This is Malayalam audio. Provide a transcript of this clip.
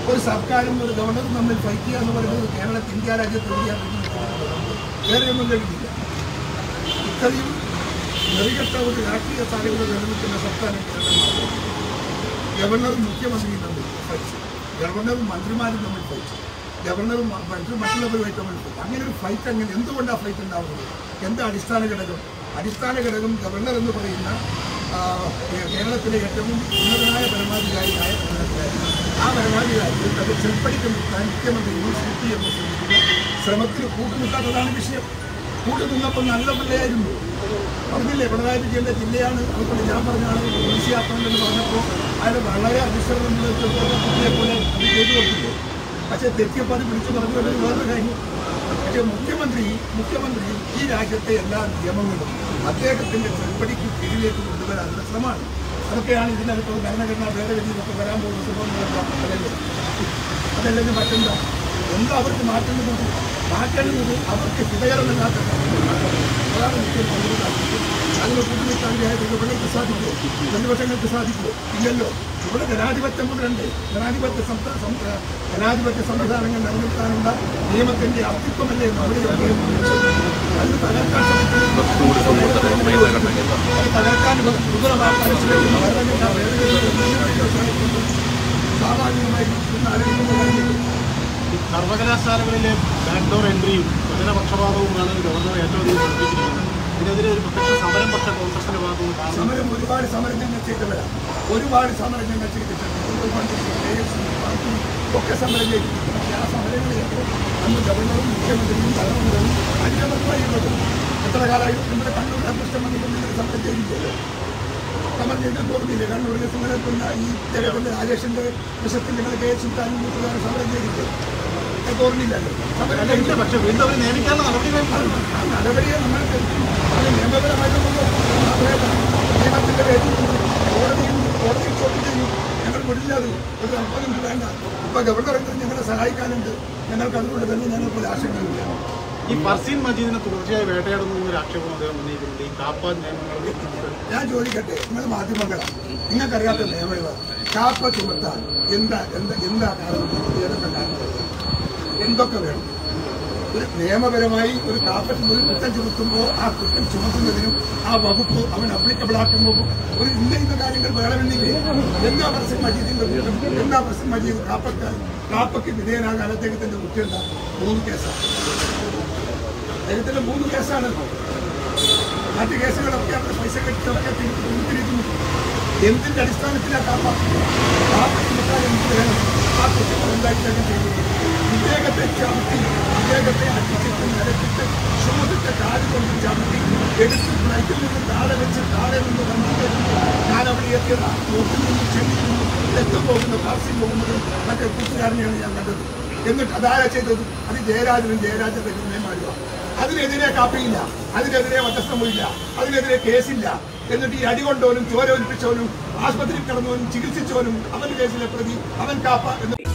ഒരു സർക്കാരും ഒരു ഗവർണറും തമ്മിൽ ഫൈറ്റ് ചെയ്യുക എന്ന് പറയുന്നത് കേരളത്തിൽ ഇന്ത്യ രാജ്യത്ത് ഇന്ത്യ വേറെയൊന്നും കഴിഞ്ഞില്ല ഇത്രയും നെറികെട്ട ഒരു രാഷ്ട്രീയ സാധ്യത നിലനിൽക്കുന്ന സംസ്ഥാനം കേരളം മാത്രമാണ് ഗവർണറും മുഖ്യമന്ത്രിയും തമ്മിൽ ഫൈറ്റ് ഗവർണറും മന്ത്രിമാരും തമ്മിൽ ഫൈറ്റ് ഗവർണറും മ- മറ്റു മറ്റുള്ളവരുമായി തമ്മിൽ ഫൈറ്റ് അങ്ങനെ ഒരു ഫൈറ്റ് അങ്ങനെ എന്തുകൊണ്ടാണ് ഫൈറ്റ് ഉണ്ടാവുന്നത് എന്താ അടിസ്ഥാന ഘടകം അടിസ്ഥാന ഘടകം ഗവർണർ എന്ന് പറയുന്ന ആ, കേരളത്തിലെ ഏറ്റവും ഉന്നതനായ പരമാധികാരിയായ ഭരണാധികാരി ആ ഭരണാധികാരി അത് ചെൽപ്പടിക്കും മുഖ്യമന്ത്രിയും സി പി എം ശ്രമത്തിൽ കൂട്ടുമുട്ടാത്തതാണ് വിഷയം കൂട്ടുനിന്നപ്പോൾ നല്ല പിള്ളയായിരുന്നു പറഞ്ഞില്ലേ പിണറായി വിജയന്റെ ജില്ലയാണ് അതുകൊണ്ട് ഞാൻ പറഞ്ഞാണ് ഈസിയാക്കണമെന്ന് പറഞ്ഞപ്പോൾ അയാൾ വളരെ അനുസരണമുള്ള കുട്ടിയെ പോലെ അത് ചെയ്തു കൊടുത്തില്ലേ പക്ഷേ തെറ്റിയപ്പോൾ അത് വിളിച്ചു പറഞ്ഞു വരുന്നത് വേറൊരു കാര്യം പക്ഷേ മുഖ്യമന്ത്രി മുഖ്യമന്ത്രി ഈ രാജ്യത്തെ എല്ലാ നിയമങ്ങളും അദ്ദേഹത്തിന്റെ ചെറുപ്പടിക്ക് കീഴിലേക്ക് കൊണ്ടുവരാനുള്ള ശ്രമമാണ് അതൊക്കെയാണ് ഇതിനകത്ത് ഭരണഘടനാ ഭേദഗതിയിലൊക്കെ വരാൻ പോകുന്ന സംഭവങ്ങളെല്ലാം അതല്ലേ അതല്ലെങ്കിൽ മറ്റെന്താ എന്താ അവർക്ക് മാറ്റുന്നത് മാറ്റുന്നത് അവർക്ക് ഹിതകരമല്ലാത്ത കാര്യങ്ങളാണ്. അതാണ് മുഖ്യമന്ത്രി അതിന് കൂട്ടുനിൽക്കാനായിട്ട് ഇവിടേക്ക് സാധിക്കുമോ പ്രതിപക്ഷങ്ങൾക്ക് സാധിക്കുമോ ഇല്ലല്ലോ ഇവിടെ ജനാധിപത്യം മുതലുണ്ട് ജനാധിപത്യ സംസ്ഥാ- സം- ജനാധിപത്യ സംവിധാനങ്ങൾ നിലനിർത്താനുള്ള നിയമത്തിന്റെ അസ്തിത്വമല്ലേ നമ്മുടെ അത് തകർക്കാൻ ശ്രമിക്കുന്നത് അത് തകർക്കാൻ ദുർബലമാക്കാൻ ശ്രമിക്കുന്ന ഭരണഘടനാ ഭേദഗതി സ്വാഭാവികമായി ഇന്ന് ആലോചിക്കുന്ന കാര്യങ്ങൾ സർവകലാശാലകളിലെ ബാക്ക്ഡോർ എൻട്രിയും സ്വജനപക്ഷപാതവുമാണ് ഗവർണർ ഏറ്റവും അധികം പഠിപ്പിച്ചിരിക്കുന്നത് ഇതിനെതിരെ ഒരു പ്രത്യക്ഷ സമരം പക്ഷ കോൺഗ്രസിന്റെ ഭാഗത്തുനിന്ന് കാണുന്നു സമരം ഒരുപാട് സമരം ഞങ്ങൾ ചെയ്തവരാണ് ഒരുപാട് സമരം ഞങ്ങൾ ചെയ്തിട്ടുണ്ട് ഉൾക്കൊണ്ടി പാർട്ടി ഒക്കെ സമരം ചെയ്തിട്ടുണ്ട് പക്ഷേ ആ സമരങ്ങളെയൊക്കെ അന്ന് ഗവർണറും മുഖ്യമന്ത്രിയും ധനമന്ത്രിയും അഞ്ചമന്ത്രിയുള്ളതും എത്ര കാലമായി നമ്മുടെ കണ്ണൂർ അദൃഷ്ടം വന്നിട്ട് നിങ്ങൾ സമരം ചെയ്തില്ലല്ലോ സമരം ചെയ്തിട്ട് തോന്നുന്നില്ലേ കണ്ണൂരിലെ സമരത്തിൽ ഈ ജഗത്തിന്റെ രാജേഷിന്റെ വിഷത്തിൽ നിങ്ങൾ കെ സുൽത്താനും കൂട്ടുകാരും സമരം ചെയ്തില്ലേ അത് തോന്നുന്നില്ലല്ലോ സമരം അല്ല, ഇല്ല പക്ഷേ വീണ്ടും അവർ നിയമിക്കാനുള്ള നടപടി വേണം ആ നടപടിയെ നമ്മൾ അത് നിയമപരമായിട്ടുള്ള നിയമത്തിന്റെ പേരിൽ കോടതിയിൽ കോടതിയിൽ ചോദ്യം ചെയ്യും ഞങ്ങൾ വിടില്ല അത് ഒരു അല്പം വേണ്ട ഇപ്പൊ ഗവർണർ ഞങ്ങളെ സഹായിക്കാനുണ്ട് ഞങ്ങൾക്ക് അതുകൊണ്ട് തന്നെ ഞങ്ങൾക്ക് ആശങ്കയില്ല ഈ ഫർസീൻ മജീദിനെ തുടർച്ചയായി വേട്ടയാടുന്നു എന്നൊരു ആക്ഷേപം അദ്ദേഹം ഉന്നയിക്കുന്നുണ്ട് ഈ കാപ്പ നിയമങ്ങളിൽ ഞാൻ ചോദിക്കട്ടെ നിങ്ങൾ മാധ്യമങ്ങളാണ് നിങ്ങൾക്കറിയാത്ത നിയമം കാപ്പ ചുമത്താൻ എന്താ എന്താ എന്താ കാരണം ഏതൊക്കെ കാരണം എന്തൊക്കെ വേണം ഒരു നിയമപരമായി ഒരു കാപ്പറ്റ് ഒരു കുറ്റം ചുമത്തുമ്പോൾ ആ കുറ്റം ചുമത്തുന്നതിനും ആ വകുപ്പ് അവൻ അപ്ലിക്കബിൾ ആക്കുമ്പോൾ ഒരു ഇന്ന ഇന്ന കാര്യങ്ങൾ വേണമെന്നില്ലേ എന്താ പ്രസൻ മജീദിന്റെ കുറ്റം എന്താ പ്രസൻ മജീദ് കാപ്പക്ക് കാപ്പയ്ക്ക് വിധേയനാകാൻ അദ്ദേഹത്തിന്റെ കുറ്റം എന്താ മൂന്ന് കേസാണ് അദ്ദേഹത്തിന്റെ മൂന്ന് കേസാണ് മറ്റ് കേസുകളൊക്കെ അവിടെ പൈസ കെട്ടിയൊക്കെ തിരിച്ചിരിക്കുന്നു എന്തിന്റെ അടിസ്ഥാനത്തിലാണ് കാപ്പ കാപ്പ ചുമത്താൻ എന്ത് വേണം ആ കുറ്റങ്ങൾ എന്തായിട്ടൊക്കെ ചെയ്തു ഇദ്ദേഹത്തെ ചവിട്ടി ഇദ്ദേഹത്തെ അടിച്ചിട്ട് നിരത്തിട്ട് ചുമതിട്ട കാല് കൊണ്ട് ചവിട്ടി എടുത്ത് ഫ്ലൈറ്റിൽ നിന്ന് താഴെ വെച്ച് താഴെ നിന്ന് വന്നിട്ട് ഞാൻ അവിടെ എത്തിയത് റോട്ടിൽ നിന്ന് ചെടി എത്തും പോകുന്ന പാർസി പോകുന്നത് മറ്റേ കൂട്ടുകാരനെയാണ് ഞാൻ കണ്ടത് എന്നിട്ട് അതാരാ ചെയ്തത് അത് ജയരാജനും ജയരാജന്റെ ഗുണന്മാരുമാണ് അതിനെതിരെ കാപ്പിയില്ല അതിനെതിരെ വധശ്രമമില്ല അതിനെതിരെ കേസില്ല എന്നിട്ട് ഈ അടി കൊണ്ടവനും ചോര ഒലിപ്പിച്ചവനും ആശുപത്രിയിൽ കിടന്നവനും ചികിത്സിച്ചവനും അവന്റെ കേസിലെ പ്രതി അവൻ കാപ്പ എന്ന്